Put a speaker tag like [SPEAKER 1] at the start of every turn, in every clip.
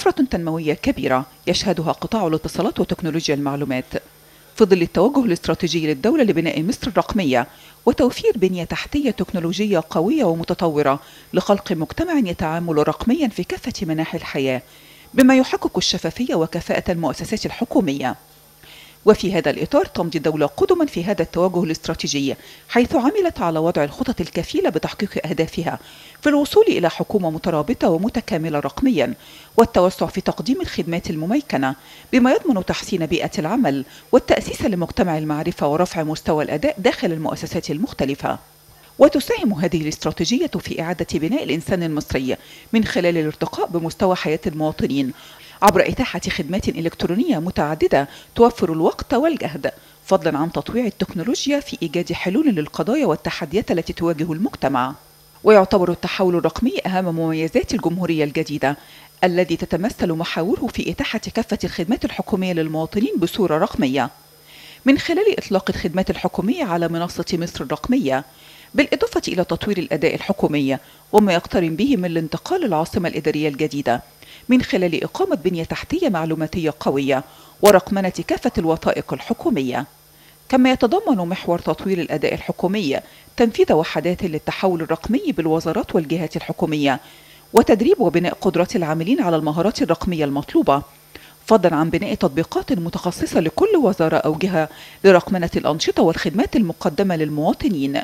[SPEAKER 1] طفرة تنموية كبيرة يشهدها قطاع الاتصالات وتكنولوجيا المعلومات في ظل التوجه الاستراتيجي للدولة لبناء مصر الرقمية وتوفير بنية تحتية تكنولوجية قوية ومتطورة لخلق مجتمع يتعامل رقميا في كافة مناحي الحياة بما يحقق الشفافية وكفاءة المؤسسات الحكومية وفي هذا الإطار تمضي الدولة قدما في هذا التوجه الاستراتيجي حيث عملت على وضع الخطط الكفيلة بتحقيق أهدافها في الوصول إلى حكومة مترابطة ومتكاملة رقميا والتوسع في تقديم الخدمات المميكنة بما يضمن تحسين بيئة العمل والتأسيس لمجتمع المعرفة ورفع مستوى الأداء داخل المؤسسات المختلفة وتساهم هذه الاستراتيجية في إعادة بناء الإنسان المصري من خلال الارتقاء بمستوى حياة المواطنين عبر إتاحة خدمات إلكترونية متعددة توفر الوقت والجهد فضلا عن تطويع التكنولوجيا في إيجاد حلول للقضايا والتحديات التي تواجه المجتمع ويعتبر التحول الرقمي أهم مميزات الجمهورية الجديدة الذي تتمثل محاوره في إتاحة كافة الخدمات الحكومية للمواطنين بصورة رقمية من خلال إطلاق الخدمات الحكومية على منصة مصر الرقمية بالإضافة إلى تطوير الأداء الحكومي وما يقترن به من الانتقال للعاصمة الإدارية الجديدة من خلال إقامة بنية تحتية معلوماتية قوية ورقمنة كافة الوثائق الحكومية كما يتضمن محور تطوير الأداء الحكومي تنفيذ وحدات للتحول الرقمي بالوزارات والجهات الحكومية وتدريب وبناء قدرات العاملين على المهارات الرقمية المطلوبة فضلا عن بناء تطبيقات متخصصة لكل وزارة أو جهة لرقمنة الأنشطة والخدمات المقدمة للمواطنين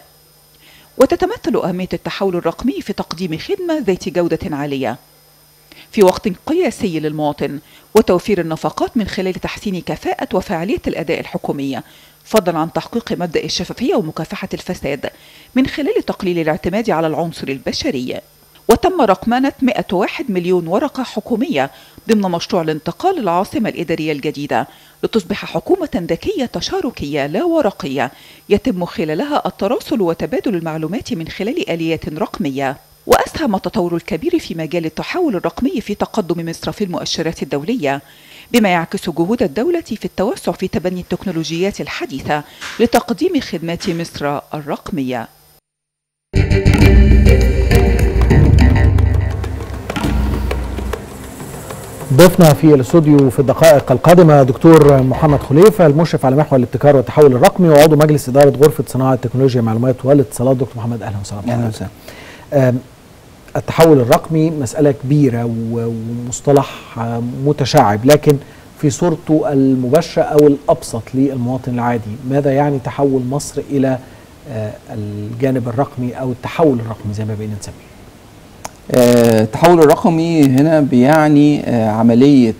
[SPEAKER 1] وتتمثل أهمية التحول الرقمي في تقديم خدمة ذات جودة عالية في وقت قياسي للمواطن وتوفير النفقات من خلال تحسين كفاءة وفعالية الأداء الحكومية فضلا عن تحقيق مبدأ الشفافية ومكافحة الفساد من خلال تقليل الاعتماد على العنصر البشري وتم رقمنة 101 مليون ورقة حكومية ضمن مشروع الانتقال للعاصمة الإدارية الجديدة لتصبح حكومة ذكية تشاركية لا ورقية يتم خلالها التراسل وتبادل المعلومات من خلال آليات رقمية وأسهم التطور الكبير في مجال التحول الرقمي في تقدم مصر في المؤشرات الدولية بما يعكس جهود الدولة في التوسع في تبني التكنولوجيات الحديثة لتقديم خدمات مصر الرقمية
[SPEAKER 2] ضيفنا في الاستوديو في الدقائق القادمة دكتور محمد خليفة المشرف على محور الابتكار والتحول الرقمي وعضو مجلس إدارة غرفة صناعة تكنولوجيا المعلومات والاتصالات دكتور محمد أهلا وسهلا
[SPEAKER 3] اهلا وسهلا
[SPEAKER 2] التحول الرقمي مسألة كبيرة ومصطلح متشعب لكن في صورته المباشرة أو الأبسط للمواطن العادي ماذا يعني تحول مصر إلى الجانب الرقمي أو التحول الرقمي زي ما بقينا نسميه
[SPEAKER 3] التحول الرقمي هنا بيعني عملية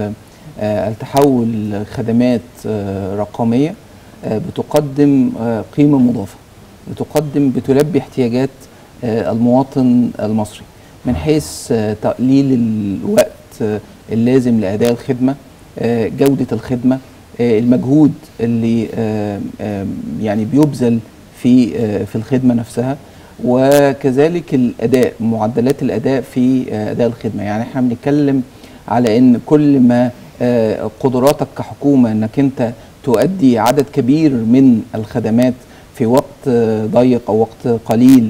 [SPEAKER 3] التحول خدمات رقمية بتقدم قيمة مضافة بتقدم بتلبي احتياجات المواطن المصري من حيث تقليل الوقت اللازم لأداء الخدمة جودة الخدمة المجهود اللي يعني بيبذل في في الخدمة نفسها وكذلك الأداء معدلات الأداء في أداء الخدمة يعني احنا بنتكلم على ان كل ما قدراتك كحكومة انك انت تؤدي عدد كبير من الخدمات في وقت ضيق او وقت قليل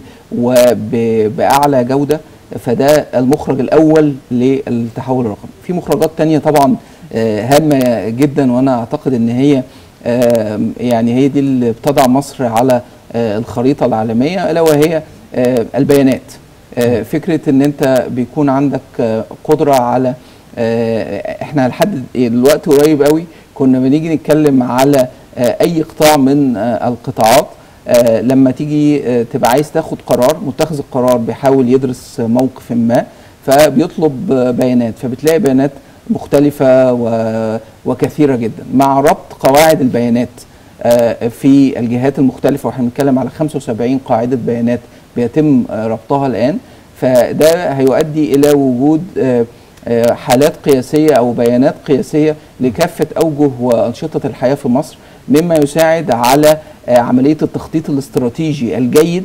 [SPEAKER 3] وباعلى جوده فده المخرج الاول للتحول الرقمي في مخرجات تانية طبعا هامه جدا وانا اعتقد ان هي يعني هي دي اللي بتضع مصر على الخريطه العالميه الا وهي البيانات فكره ان انت بيكون عندك قدره على احنا لحد الوقت قريب قوي كنا بنيجي نتكلم على اي قطاع من القطاعات آه لما تيجي آه تبقى عايز تاخد قرار متخذ القرار بيحاول يدرس موقف ما فبيطلب آه بيانات فبتلاقي بيانات مختلفة وكثيرة جدا مع ربط قواعد البيانات في الجهات المختلفة واحنا بنتكلم على 75 قاعدة بيانات بيتم ربطها الآن فده هيؤدي إلى وجود حالات قياسية أو بيانات قياسية لكافة أوجه وأنشطة الحياة في مصر مما يساعد على عملية التخطيط الاستراتيجي الجيد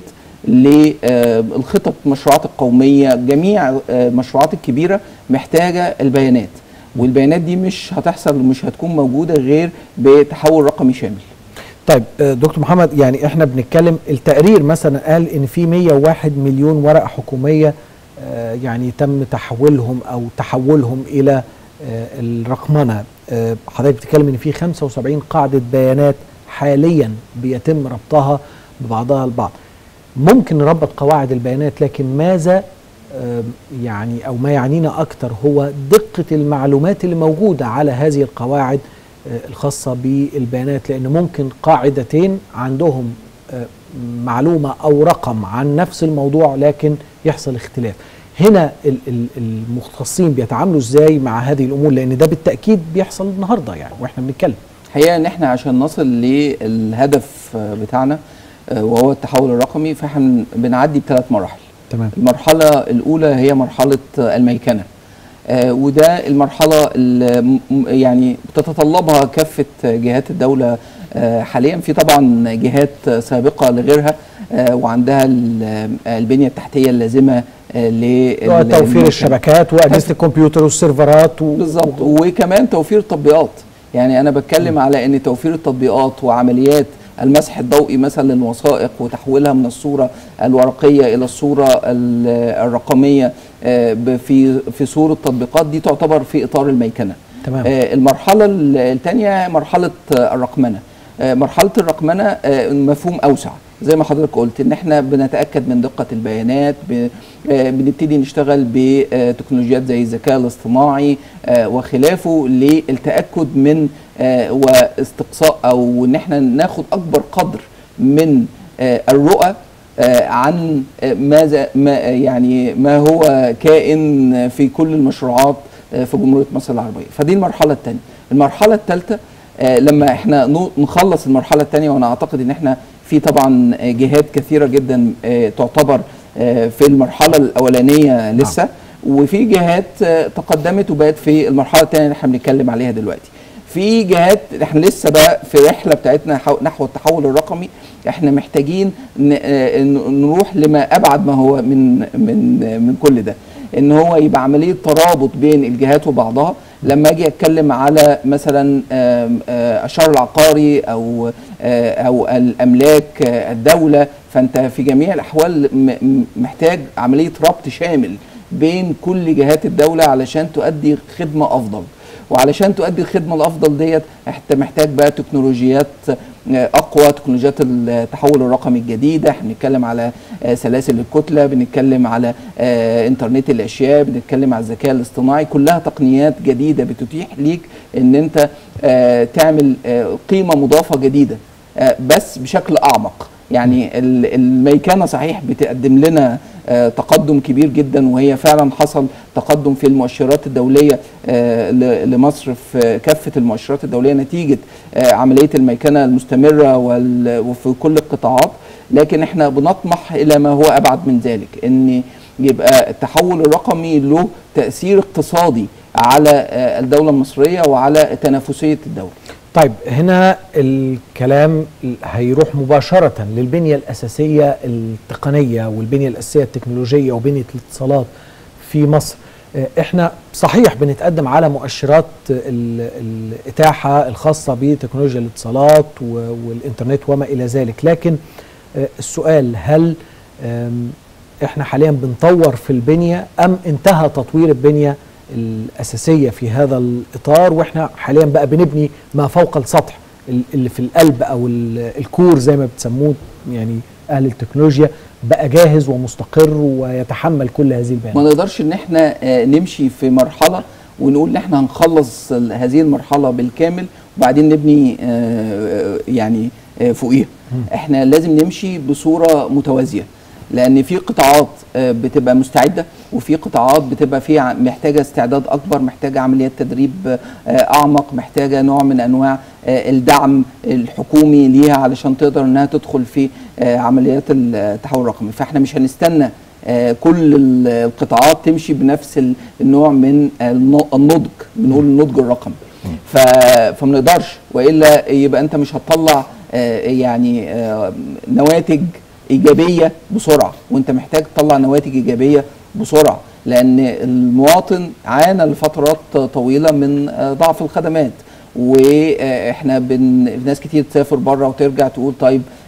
[SPEAKER 3] للخطط المشروعات القومية جميع المشروعات الكبيرة محتاجة البيانات والبيانات دي مش هتحصل ومش هتكون موجودة غير بتحول رقمي شامل
[SPEAKER 2] طيب دكتور محمد يعني احنا بنتكلم التقرير مثلا قال ان في 101 مليون ورقة حكومية آه، يعني تم تحويلهم او تحولهم الى آه، الرقمنه آه، حضرتك بتتكلم ان في 75 قاعده بيانات حاليا بيتم ربطها ببعضها البعض ممكن نربط قواعد البيانات لكن ماذا آم، يعني او ما يعنينا اكتر هو دقه المعلومات اللي موجوده على هذه القواعد آه، الخاصه بالبيانات لان ممكن قاعدتين عندهم آه، معلومه او رقم عن نفس الموضوع لكن يحصل اختلاف هنا ال- ال- المختصين بيتعاملوا ازاي مع هذه الامور لان ده بالتاكيد بيحصل النهارده يعني واحنا بنتكلم
[SPEAKER 3] الحقيقه ان احنا عشان نصل للهدف بتاعنا آه، وهو التحول الرقمي فاحنا بنعدي بثلاث مراحل
[SPEAKER 2] تمام
[SPEAKER 3] المرحله الاولى هي مرحله الميكنه آه، وده المرحله اللي م- م- يعني بتتطلبها كافه جهات الدوله آه، حاليا في طبعا جهات سابقه لغيرها آه، وعندها ال- البنيه التحتيه اللازمه آه،
[SPEAKER 2] اللي هو
[SPEAKER 3] لل-
[SPEAKER 2] توفير
[SPEAKER 3] للميكنة.
[SPEAKER 2] الشبكات واجهزه الكمبيوتر والسيرفرات و...
[SPEAKER 3] بالظبط وكمان توفير التطبيقات يعني انا بتكلم على ان توفير التطبيقات وعمليات المسح الضوئي مثلا للوثائق وتحويلها من الصوره الورقيه الى الصوره ال- الرقميه آه، ب- في في صوره تطبيقات دي تعتبر في اطار الميكنه
[SPEAKER 2] تمام
[SPEAKER 3] آه، المرحله الثانيه مرحله آه، الرقمنه آه، مرحله الرقمنه آه، مفهوم اوسع زي ما حضرتك قلت ان احنا بنتاكد من دقه البيانات ب- آه، بنبتدي نشتغل بتكنولوجيات زي الذكاء الاصطناعي آه، وخلافه للتاكد من آه، واستقصاء او ان احنا ناخد اكبر قدر من آه، الرؤى آه، عن آه، ماذا ما يعني ما هو كائن في كل المشروعات آه، في جمهوريه مصر العربيه فدي المرحله الثانيه المرحله الثالثه آه، لما احنا نو- نخلص المرحله الثانيه وانا اعتقد ان احنا في طبعا آه، جهات كثيره جدا آه، تعتبر آه، في المرحله الاولانيه لسه وفي جهات آه، تقدمت وبقت في المرحله الثانيه اللي احنا بنتكلم عليها دلوقتي في جهات احنا لسه بقى في الرحله بتاعتنا حو- نحو التحول الرقمي احنا محتاجين ن- آه، ن- نروح لما ابعد ما هو من من آه، من كل ده ان هو يبقى عمليه ترابط بين الجهات وبعضها لما اجي اتكلم على مثلا آم، آه، الشهر العقاري او آه، او الاملاك آه، الدوله فانت في جميع الاحوال م- م- محتاج عمليه ربط شامل بين كل جهات الدوله علشان تؤدي خدمه افضل وعلشان تؤدي الخدمه الافضل ديت انت محتاج بقى تكنولوجيات آه، اقوى تكنولوجيات التحول الرقمي الجديده احنا بنتكلم على آه، سلاسل الكتله بنتكلم على آه، انترنت الاشياء بنتكلم على الذكاء الاصطناعي كلها تقنيات جديده بتتيح ليك ان انت آه، تعمل آه، قيمه مضافه جديده آه، بس بشكل اعمق يعني ال- الميكنه صحيح بتقدم لنا آه، تقدم كبير جدا وهي فعلا حصل تقدم في المؤشرات الدوليه آه، ل- لمصر في كافه المؤشرات الدوليه نتيجه آه، عمليه الميكنه المستمره وال- وفي كل القطاعات لكن احنا بنطمح الى ما هو ابعد من ذلك ان يبقى التحول الرقمي له تاثير اقتصادي على آه، الدوله المصريه وعلى تنافسيه الدوله
[SPEAKER 2] طيب هنا الكلام هيروح مباشرة للبنية الأساسية التقنية والبنية الأساسية التكنولوجية وبنية الاتصالات في مصر آه، احنا صحيح بنتقدم على مؤشرات ال- الإتاحة الخاصة بتكنولوجيا الاتصالات و- والإنترنت وما إلى ذلك لكن آه، السؤال هل آم، احنا حاليا بنطور في البنية أم انتهى تطوير البنية الأساسية في هذا الإطار وإحنا حاليا بقى بنبني ما فوق السطح ال- اللي في القلب أو ال- الكور زي ما بتسموه يعني أهل التكنولوجيا بقى جاهز ومستقر ويتحمل كل هذه
[SPEAKER 3] ما
[SPEAKER 2] البيانات
[SPEAKER 3] نقدرش ان احنا آه، نمشي في مرحله ونقول ان احنا هنخلص ال- هذه المرحله بالكامل وبعدين نبني آه، يعني آه، فوقيها احنا لازم نمشي بصوره متوازيه لان في قطاعات آه، بتبقى مستعده وفي قطاعات بتبقى فيها محتاجه استعداد اكبر محتاجه عمليات تدريب آه، اعمق محتاجه نوع من انواع آه، الدعم الحكومي ليها علشان تقدر انها تدخل في آه، عمليات التحول الرقمي فاحنا مش هنستنى آه، كل ال- القطاعات تمشي بنفس ال- النوع من الن- النضج بنقول النضج الرقمي ف- فما نقدرش والا يبقى انت مش هتطلع آه، يعني آه، نواتج ايجابيه بسرعه وانت محتاج تطلع نواتج ايجابيه بسرعه لان المواطن عانى لفترات طويله من آه، ضعف الخدمات واحنا بن ناس كتير تسافر بره وترجع تقول طيب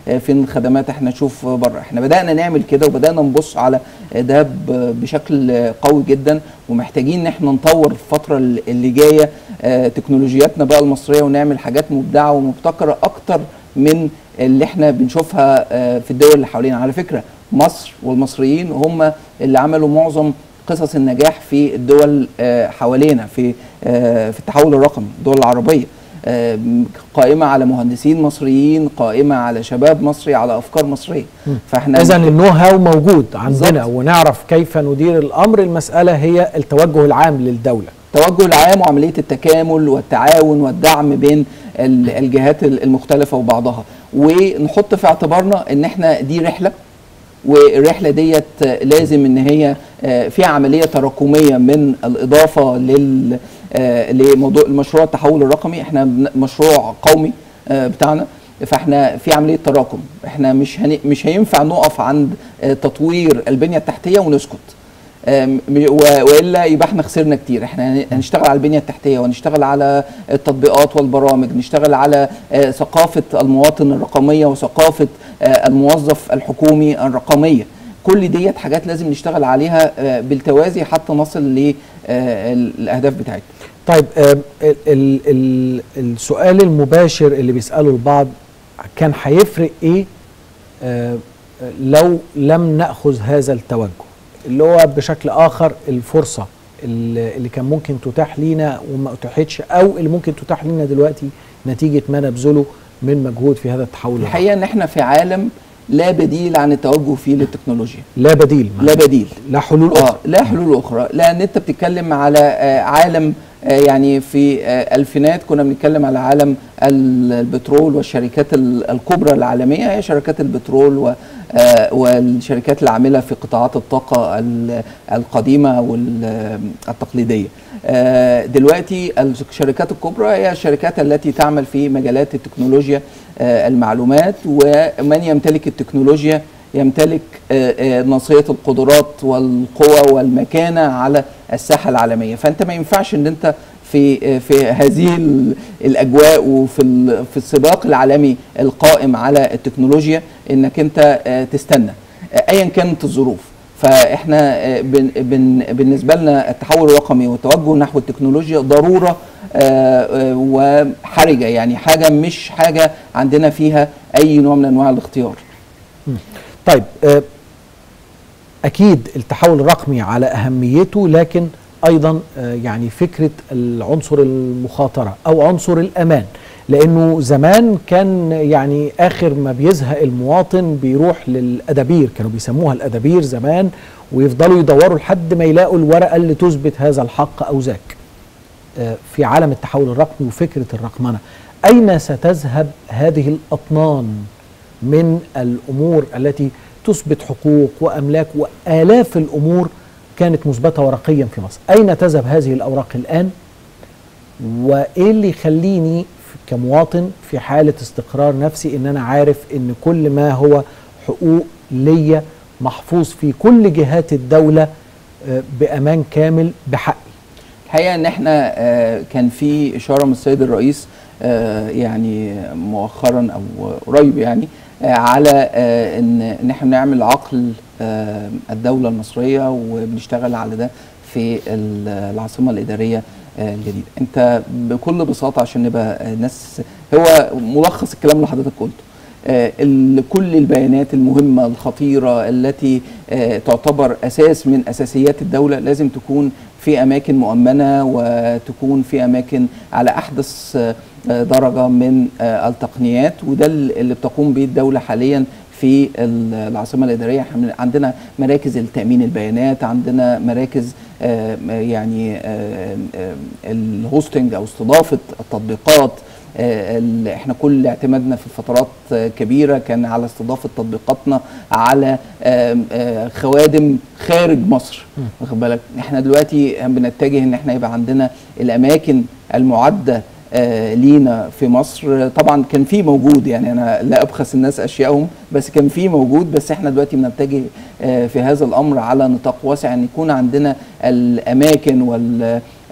[SPEAKER 3] آه، فين الخدمات احنا نشوف بره احنا بدانا نعمل كده وبدانا نبص على ده ب- بشكل قوي جدا ومحتاجين ان احنا نطور الفتره اللي جايه آه، تكنولوجياتنا بقى المصريه ونعمل حاجات مبدعه ومبتكره اكتر من اللي احنا بنشوفها آه، في الدول اللي حوالينا على فكره مصر والمصريين هم اللي عملوا معظم قصص النجاح في الدول آه، حوالينا في آه، في التحول الرقمي الدول العربيه آه، قائمه على مهندسين مصريين قائمه على شباب مصري على افكار مصريه فاحنا
[SPEAKER 2] اذا النو هاو موجود عندنا
[SPEAKER 3] بالظبط.
[SPEAKER 2] ونعرف كيف ندير الامر المساله هي التوجه العام للدوله
[SPEAKER 3] التوجه العام وعمليه التكامل والتعاون والدعم بين ال- الجهات ال- المختلفه وبعضها ونحط في اعتبارنا ان احنا دي رحله والرحله ديت لازم ان هي آه، فيها عمليه تراكميه من الاضافه لل آه، لموضوع المشروع التحول الرقمي احنا بن- مشروع قومي آه، بتاعنا فاحنا في عمليه تراكم احنا مش هن... مش هينفع نقف عند آه، تطوير البنيه التحتيه ونسكت آم، و- والا يبقى احنا خسرنا كتير احنا هن- هنشتغل على البنيه التحتيه ونشتغل على التطبيقات والبرامج نشتغل على آه، ثقافه المواطن الرقميه وثقافه آه، الموظف الحكومي الرقميه كل ديت حاجات لازم نشتغل عليها آه، بالتوازي حتى نصل للاهداف بتاعتنا
[SPEAKER 2] طيب آه، ال ال ال السؤال المباشر اللي بيساله البعض كان هيفرق ايه آه، لو لم ناخذ هذا التوجه اللي هو بشكل اخر الفرصه اللي اللي كان ممكن تتاح لينا وما اتاحتش او اللي ممكن تتاح لينا دلوقتي نتيجه ما نبذله من مجهود في هذا التحول الرقمي.
[SPEAKER 3] الحقيقه ان احنا في عالم لا بديل عن التوجه فيه للتكنولوجيا
[SPEAKER 2] لا بديل
[SPEAKER 3] لا بديل
[SPEAKER 2] لا حلول
[SPEAKER 3] اه
[SPEAKER 2] اخرى
[SPEAKER 3] لا حلول اخرى لان انت بتتكلم على آه، عالم آه، يعني في آه، الفينات كنا بنتكلم على عالم ال- البترول والشركات ال- الكبرى العالميه هي شركات البترول و آه، والشركات العامله في قطاعات الطاقه ال- القديمه والتقليديه آه، دلوقتي الشركات الكبرى هي الشركات التي تعمل في مجالات التكنولوجيا آه، المعلومات ومن يمتلك التكنولوجيا يمتلك آه، آه، ناصيه القدرات والقوى والمكانه على الساحه العالميه فانت ما ينفعش ان انت في آه، في هذه ال- الاجواء وفي ال- في السباق العالمي القائم على التكنولوجيا انك انت آه، تستنى آه، ايا كانت الظروف فاحنا آه، بن بن بالنسبه لنا التحول الرقمي والتوجه نحو التكنولوجيا ضروره آه، آه، وحرجه يعني حاجه مش حاجه عندنا فيها اي نوع من انواع الاختيار
[SPEAKER 2] طيب آه، اكيد التحول الرقمي على اهميته لكن ايضا آه، يعني فكره العنصر المخاطره او عنصر الامان لانه زمان كان يعني اخر ما بيزهق المواطن بيروح للادابير كانوا بيسموها الادابير زمان ويفضلوا يدوروا لحد ما يلاقوا الورقه اللي تثبت هذا الحق او ذاك آه، في عالم التحول الرقمي وفكره الرقمنه اين ستذهب هذه الاطنان من الامور التي تثبت حقوق واملاك والاف الامور كانت مثبته ورقيا في مصر اين تذهب هذه الاوراق الان وايه اللي يخليني في- كمواطن في حاله استقرار نفسي ان انا عارف ان كل ما هو حقوق ليا محفوظ في كل جهات الدوله آه، بامان كامل بحقي
[SPEAKER 3] الحقيقه ان احنا آه، كان في اشاره من السيد الرئيس آه، يعني مؤخرا او قريب يعني آه، على آه، ان ان احنا نعمل عقل آه، الدوله المصريه وبنشتغل على ده في ال- العاصمه الاداريه آه، الجديده انت بكل بساطه عشان نبقى آه، ناس هو ملخص الكلام اللي حضرتك قلته آه، ال- كل البيانات المهمة الخطيرة التي آه، تعتبر أساس من أساسيات الدولة لازم تكون في أماكن مؤمنة وتكون في أماكن على أحدث آه، آه، درجة من آه، التقنيات وده ال- اللي بتقوم به الدولة حاليا في ال- العاصمة الإدارية إحنا عندنا مراكز التأمين البيانات عندنا مراكز آه، يعني آه، آه، الهوستنج أو استضافة التطبيقات آه، ال- احنا كل اعتمادنا في فترات آه، كبيره كان على استضافه تطبيقاتنا على آم، آه، خوادم خارج مصر واخد بالك احنا دلوقتي بنتجه ان احنا يبقى عندنا الاماكن المعده آه، لينا في مصر طبعا كان في موجود يعني انا لا ابخس الناس اشيائهم بس كان في موجود بس احنا دلوقتي بنتجه آه، في هذا الامر على نطاق واسع ان يكون عندنا الاماكن وال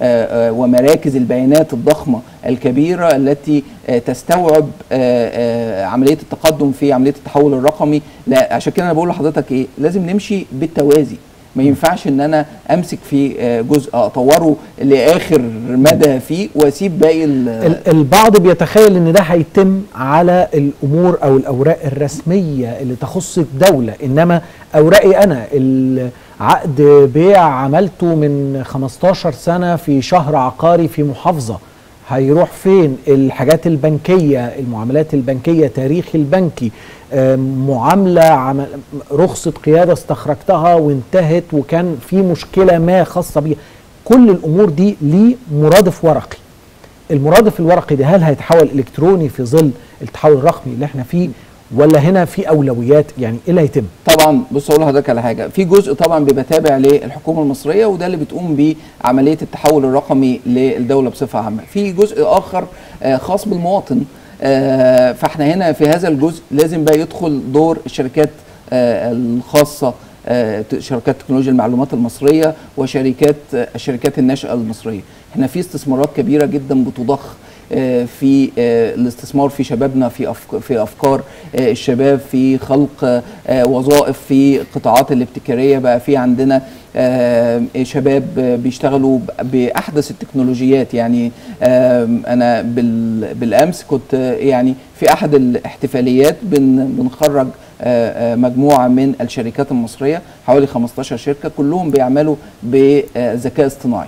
[SPEAKER 3] آه، آه، ومراكز البيانات الضخمه الكبيره التي آه، تستوعب آه، آه، عمليه التقدم في عمليه التحول الرقمي لا عشان كده انا بقول لحضرتك ايه لازم نمشي بالتوازي ما ينفعش ان انا امسك في آه، جزء اطوره لاخر مدى فيه واسيب باقي ال-
[SPEAKER 2] ال- البعض بيتخيل ان ده هيتم على الامور او الاوراق الرسميه اللي تخص الدوله انما اوراقي انا العقد بيع عملته من 15 سنه في شهر عقاري في محافظه هيروح فين الحاجات البنكيه المعاملات البنكيه تاريخي البنكي آم، معامله عمل رخصه قياده استخرجتها وانتهت وكان في مشكله ما خاصه بيها كل الامور دي ليه مرادف ورقي المرادف الورقي ده هل هيتحول الكتروني في ظل التحول الرقمي اللي احنا فيه ولا هنا في اولويات يعني ايه اللي هيتم
[SPEAKER 3] طبعا بص اقول لحضرتك على حاجه في جزء طبعا بيبقى تابع للحكومه المصريه وده اللي بتقوم بيه عمليه التحول الرقمي للدوله بصفه عامه في جزء اخر آه، خاص بالمواطن آه، فاحنا هنا في هذا الجزء لازم بقى يدخل دور الشركات آه، الخاصه آه، ت- شركات تكنولوجيا المعلومات المصريه وشركات آه، الشركات الناشئه المصريه احنا في استثمارات كبيره جدا بتضخ آه، في آه، الاستثمار في شبابنا في أفك- في افكار آه، الشباب في خلق آه، وظائف في القطاعات الابتكاريه بقى في عندنا آه، شباب آه، بيشتغلوا ب- باحدث التكنولوجيات يعني آم، انا بال- بالامس كنت آه، يعني في احد الاحتفاليات بن- بنخرج آه، آه، مجموعه من الشركات المصريه حوالي 15 شركه كلهم بيعملوا بذكاء اصطناعي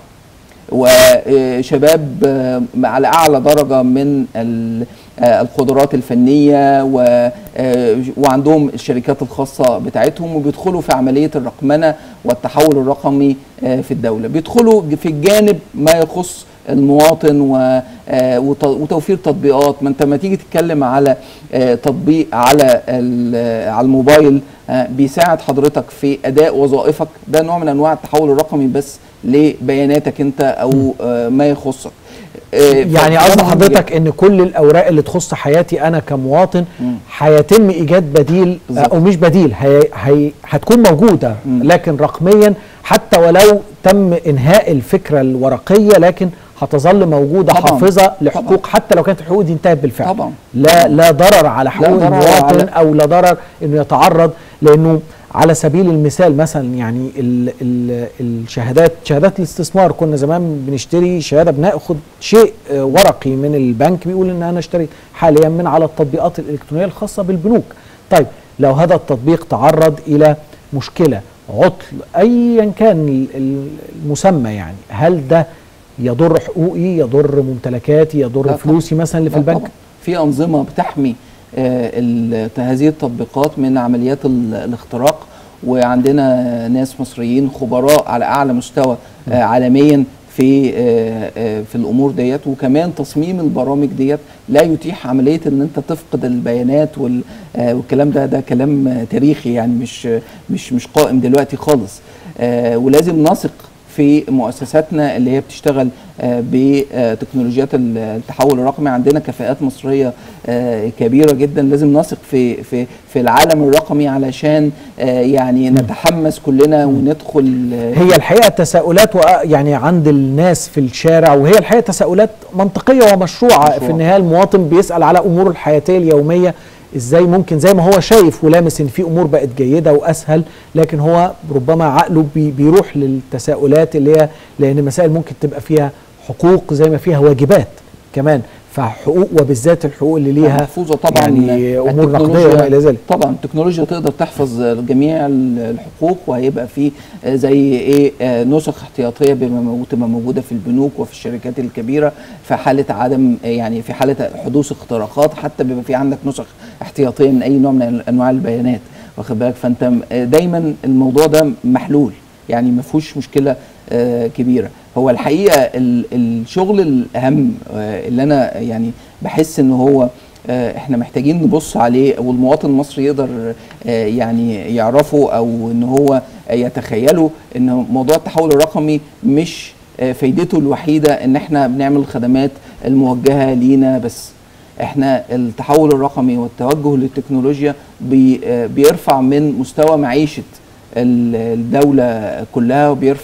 [SPEAKER 3] وشباب آه، على اعلى درجه من ال- آه، القدرات الفنيه و- آه، وعندهم الشركات الخاصه بتاعتهم وبيدخلوا في عمليه الرقمنه والتحول الرقمي آه، في الدوله بيدخلوا في الجانب ما يخص المواطن و- آه، وت- وتوفير تطبيقات ما انت لما تيجي تتكلم على آه، تطبيق على ال- على الموبايل آه، بيساعد حضرتك في اداء وظائفك ده نوع من انواع التحول الرقمي بس لبياناتك انت او آه، ما يخصك آه،
[SPEAKER 2] يعني
[SPEAKER 3] فده
[SPEAKER 2] قصد
[SPEAKER 3] مهم
[SPEAKER 2] حضرتك ان كل الاوراق اللي تخص حياتي انا كمواطن
[SPEAKER 3] مم.
[SPEAKER 2] هيتم ايجاد بديل
[SPEAKER 3] بالظبط.
[SPEAKER 2] او مش بديل هي هي هتكون موجوده
[SPEAKER 3] مم.
[SPEAKER 2] لكن رقميا حتى ولو تم انهاء الفكره الورقيه لكن هتظل موجوده
[SPEAKER 3] طبعاً.
[SPEAKER 2] حافظه لحقوق
[SPEAKER 3] طبعاً.
[SPEAKER 2] حتى لو كانت الحقوق دي انتهت بالفعل
[SPEAKER 3] طبعاً.
[SPEAKER 2] لا لا ضرر على حقوق
[SPEAKER 3] ضرر
[SPEAKER 2] المواطن
[SPEAKER 3] على-
[SPEAKER 2] او لا ضرر انه يتعرض لانه على سبيل المثال مثلا يعني ال ال الشهادات شهادات الاستثمار كنا زمان بنشتري شهاده بناخد شيء آه، ورقي من البنك بيقول ان انا اشتريت حاليا من على التطبيقات الالكترونيه الخاصه بالبنوك طيب لو هذا التطبيق تعرض الى مشكله عطل ايا كان ال- ال- المسمى يعني هل ده يضر حقوقي يضر ممتلكاتي
[SPEAKER 3] لا
[SPEAKER 2] يضر
[SPEAKER 3] طبعاً.
[SPEAKER 2] فلوسي مثلا اللي في
[SPEAKER 3] لا
[SPEAKER 2] البنك
[SPEAKER 3] طبعاً. في انظمه بتحمي آه، ال- هذه التطبيقات من عمليات ال- الاختراق وعندنا ناس مصريين خبراء على اعلى مستوى آه، عالميا في آه، آه، في الامور ديت وكمان تصميم البرامج ديت لا يتيح عمليه ان انت تفقد البيانات وال- آه، والكلام ده ده كلام آه، تاريخي يعني مش مش مش قائم دلوقتي خالص آه، ولازم نثق في مؤسساتنا اللي هي بتشتغل آه، بتكنولوجيات ال- التحول الرقمي عندنا كفاءات مصريه آه، كبيره جدا لازم نثق في في في العالم الرقمي علشان آه، يعني نتحمس كلنا وندخل آه،
[SPEAKER 2] هي الحقيقه تساؤلات وأ- يعني عند الناس في الشارع وهي الحقيقه تساؤلات منطقيه ومشروعه
[SPEAKER 3] مشروع.
[SPEAKER 2] في النهايه المواطن بيسال على اموره الحياتيه اليوميه ازاي ممكن زي ما هو شايف ولامس ان في امور بقت جيده واسهل لكن هو ربما عقله بي بيروح للتساؤلات اللي هي لان المسائل ممكن تبقى فيها حقوق زي ما فيها واجبات كمان فحقوق وبالذات الحقوق اللي ليها
[SPEAKER 3] محفوظه طبعا
[SPEAKER 2] يعني امور
[SPEAKER 3] التكنولوجيا-
[SPEAKER 2] نقديه وما الى ذلك
[SPEAKER 3] طبعا التكنولوجيا تقدر تحفظ جميع ال- الحقوق وهيبقى في زي ايه آه، نسخ احتياطيه بما مو- تبقى موجوده في البنوك وفي الشركات الكبيره في حاله عدم يعني في حاله حدوث اختراقات حتى بيبقى في عندك نسخ احتياطيه من اي نوع من انواع البيانات واخد بالك فانت م- آه، دايما الموضوع ده محلول يعني ما فيهوش مشكله آه، كبيره هو الحقيقه ال- الشغل الاهم آه، اللي انا يعني بحس ان هو آه، احنا محتاجين نبص عليه والمواطن المصري يقدر آه، يعني يعرفه او ان هو يتخيله ان موضوع التحول الرقمي مش آه، فايدته الوحيده ان احنا بنعمل الخدمات الموجهه لينا بس احنا التحول الرقمي والتوجه للتكنولوجيا بي آه، بيرفع من مستوى معيشه ال- الدوله كلها وبيرفع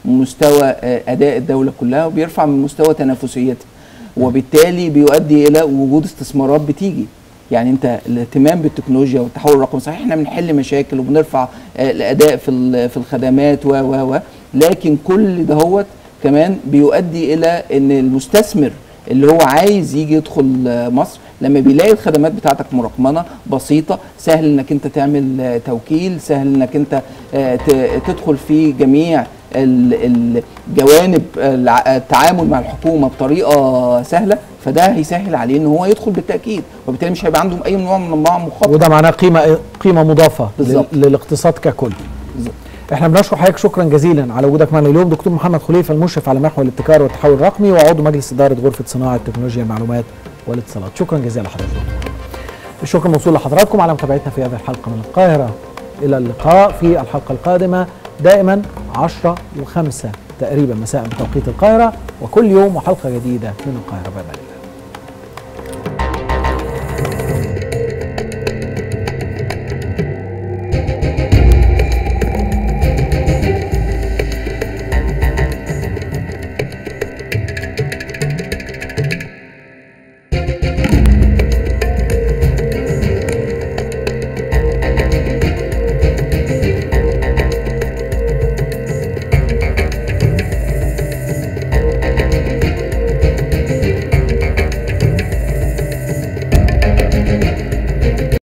[SPEAKER 3] من مستوى آه، اداء الدوله كلها وبيرفع من مستوى تنافسيتها وبالتالي بيؤدي الى وجود استثمارات بتيجي يعني انت الاهتمام بالتكنولوجيا والتحول الرقمي صحيح احنا بنحل مشاكل وبنرفع آه، الاداء في ال- في الخدمات و و و لكن كل دهوت كمان بيؤدي الى ان المستثمر اللي هو عايز يجي يدخل آه، مصر لما بيلاقي الخدمات بتاعتك مرقمنه بسيطه سهل انك انت تعمل آه، توكيل سهل انك انت آه، ت- تدخل في جميع ال- الجوانب الع- التعامل مع الحكومه بطريقه سهله فده هيسهل عليه ان هو يدخل بالتاكيد وبالتالي مش هيبقى عنده اي نوع من انواع المخاطره
[SPEAKER 2] وده معناه قيمه قيمه مضافه
[SPEAKER 3] بالظبط.
[SPEAKER 2] لل- للاقتصاد ككل
[SPEAKER 3] بالظبط.
[SPEAKER 2] احنا بنشكر حضرتك شكرا جزيلا على وجودك معنا اليوم دكتور محمد خليفه المشرف على محور الابتكار والتحول الرقمي وعضو مجلس اداره غرفه صناعه تكنولوجيا المعلومات والاتصالات شكرا جزيلا لحضرتك الشكر موصول لحضراتكم على متابعتنا في هذه الحلقه من القاهره الى اللقاء في الحلقه القادمه دائما 10 و5 تقريبا مساء بتوقيت القاهره وكل يوم وحلقه جديده من القاهره باذن الله